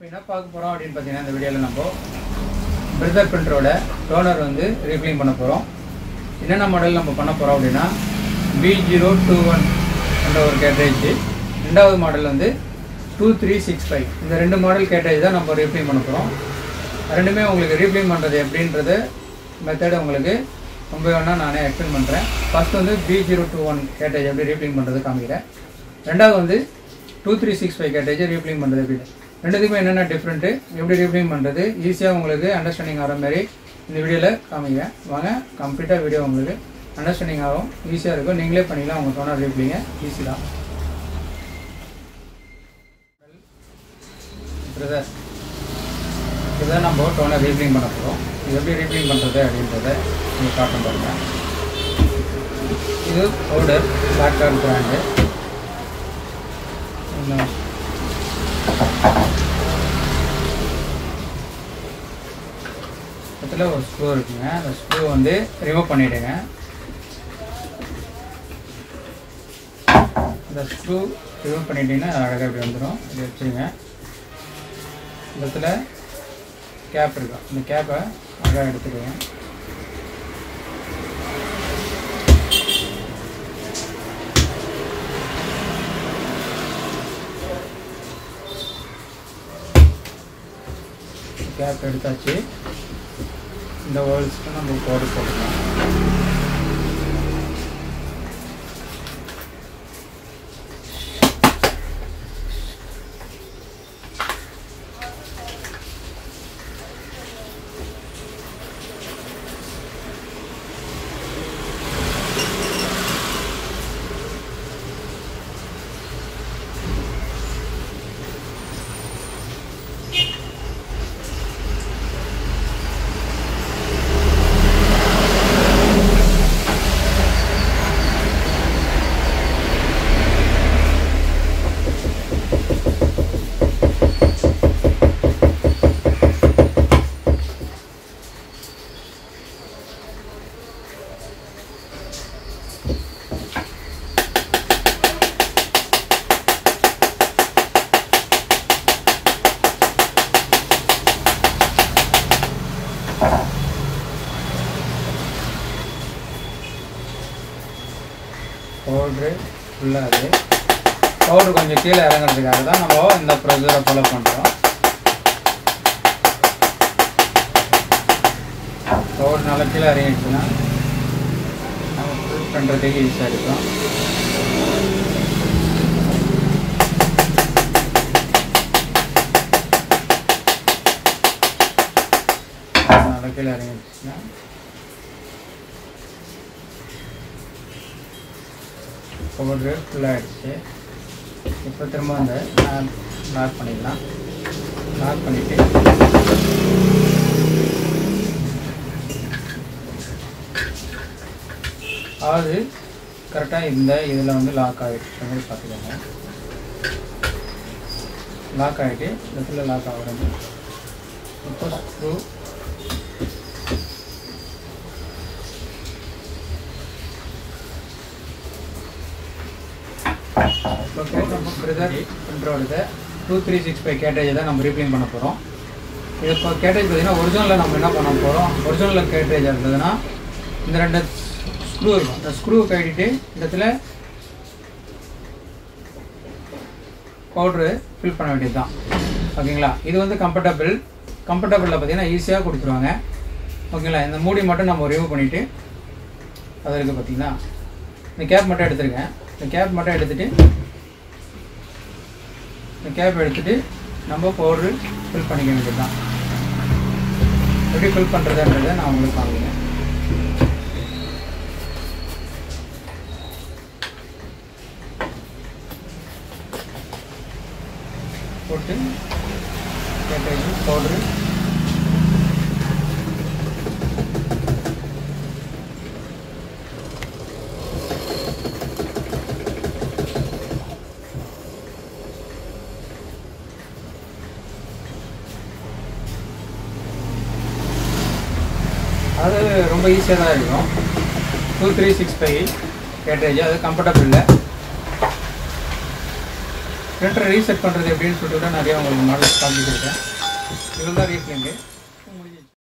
இப்போ என்ன பார்க்க போகிறோம் அப்படின்னு பார்த்தீங்கன்னா இந்த வீடியோவில் நம்ம பிரதர் பிரிண்டரோட டோனர் வந்து ரீஃபிலிங் பண்ண போகிறோம் என்னென்ன மாடல் நம்ம பண்ண போகிறோம் அப்படின்னா பி ஜீரோ டூ ஒன் என்ற ஒரு கேட்டேஜ் ரெண்டாவது மாடல் வந்து டூ த்ரீ சிக்ஸ் ஃபைவ் இந்த ரெண்டு மாடல் கேட்டேஜ் தான் நம்ம ரீஃபிலிங் பண்ண போகிறோம் ரெண்டுமே உங்களுக்கு ரீஃபிலிங் பண்ணுறது எப்படின்றது மெத்தட் உங்களுக்கு ரொம்ப வேணால் நானே எக்ஸ்பிளைன் பண்ணுறேன் ஃபர்ஸ்ட் வந்து P zero two one cartridge எப்படி ரீஃபிலிங் பண்ணுறது காமிக்கிறேன் ரெண்டாவது வந்து two three six five cartridge refilling பண்ணுறது எப்படி ரெண்டுத்துக்குமே என்னென்ன டிஃப்ரெண்ட்டு எப்படி ரீஃபிலிங் பண்ணுறது ஈஸியாக உங்களுக்கு அண்டர்ஸ்டாண்டிங் ஆகிற மாதிரி இந்த வீடியோவில் காமிக்கிறேன் வாங்க கம்ப்ளீட்டாக வீடியோ உங்களுக்கு அண்டர்ஸ்டாண்டிங் ஆகும் ஈஸியாக இருக்கும் நீங்களே பண்ணிக்கலாம் உங்கள் சொன்ன ரீஃபிலிங்க ஈஸி தான் பிரதர் இதுதான் நம்ம டோனர் ரீஃபிலிங் பண்ண போகிறோம் இது எப்படி ரீஃபிலிங் பண்ணுறது அப்படின்றத நீங்கள் காட்டும் பாருங்க இது பவுடர் பிளாக் கார்டு பிராண்டு பக்கத்தில் ஒரு ஸ்க்ரூ இருக்குங்க அந்த ஸ்க்ரூ வந்து ரிமூவ் பண்ணிவிடுங்க இந்த ஸ்க்ரூ ரிமூவ் பண்ணிட்டீங்கன்னா அழகாக இப்படி வந்துடும் இது வச்சுருங்க இந்த இடத்துல கேப் இருக்கும் இந்த கேப்பை அழகாக எடுத்துடுவேன் கேப் எடுத்தாச்சு இந்த ஹோல்ஸ்க்கு நம்ம கோடு போட்டுக்கலாம் பவுட்ரு ஃபுல்லாக அது பவுட்ரு கொஞ்சம் கீழே இறங்குறதுக்காக தான் நம்ம இந்த ப்ரொசீஜரை ஃபாலோ பண்ணுறோம் பவுடர் நல்லா கீழே இறங்கிடுச்சுன்னா நம்ம ஃபில் பண்ணுறதுக்கு ஈஸியாக இருக்கும் நல்லா கீழே இறங்கிடுச்சுன்னா பவுட்ரு ஃபுல்லாகிடுச்சு இப்போ திரும்ப அந்த லாக் பண்ணிக்கலாம் லாக் பண்ணிவிட்டு அதாவது கரெக்டாக இந்த இதில் வந்து லாக் ஆகிடுச்சு மாதிரி பார்த்துக்கோங்க லாக் ஆகிட்டு இந்த இடத்துல லாக் ஆகிறது இப்போ ஸ்க்ரூ ஓகே நம்ம பிரதர் பண்ணுறோட two three six five cartridge தான் நம்ம ரீப்ளிங் பண்ண போகிறோம் இது இப்போ கேட்டேஜ் பார்த்தீங்கன்னா ஒரிஜினலில் நம்ம என்ன பண்ண போகிறோம் ஒரிஜினலில் கேட்டேஜ் இருந்ததுன்னா இந்த ரெண்டு ஸ்க்ரூ இருக்கும் இந்த ஸ்க்ரூ கட்டிட்டு இந்த இடத்துல பவுட்ரு ஃபில் பண்ண வேண்டியது தான் ஓகேங்களா இது வந்து கம்ஃபர்டபுள் கம்ஃபர்டபுளில் பார்த்தீங்கன்னா ஈஸியாக கொடுத்துருவாங்க ஓகேங்களா இந்த மூடி மட்டும் நம்ம ரிமூவ் பண்ணிவிட்டு அது இருக்குது பார்த்தீங்கன்னா இந்த கேப் மட்டும் எடுத்துருக்கேன் இந்த கேப் மட்டும் எடுத்துகிட்டு இந்த கேப் எடுத்துகிட்டு நம்ம பவுட்ரு ஃபில் பண்ணிக்க வேண்டியது தான் எப்படி ஃபில் பண்ணுறதுன்றதை நான் உங்களுக்கு காமிக்கிறேன் போட்டு பவுட்ரு அது ரொம்ப ஈஸியாக தான் இருக்கும் two three six five cartridge அது கம்ஃபர்டபுள் இல்லை பிரிண்டரை ரீசெட் பண்ணுறது எப்படின்னு சொல்லிட்டு கூட நிறைய உங்களுக்கு மாடல்ஸ் காமிச்சிருக்கேன் இதில் தான் ரீஃப்லிங்கு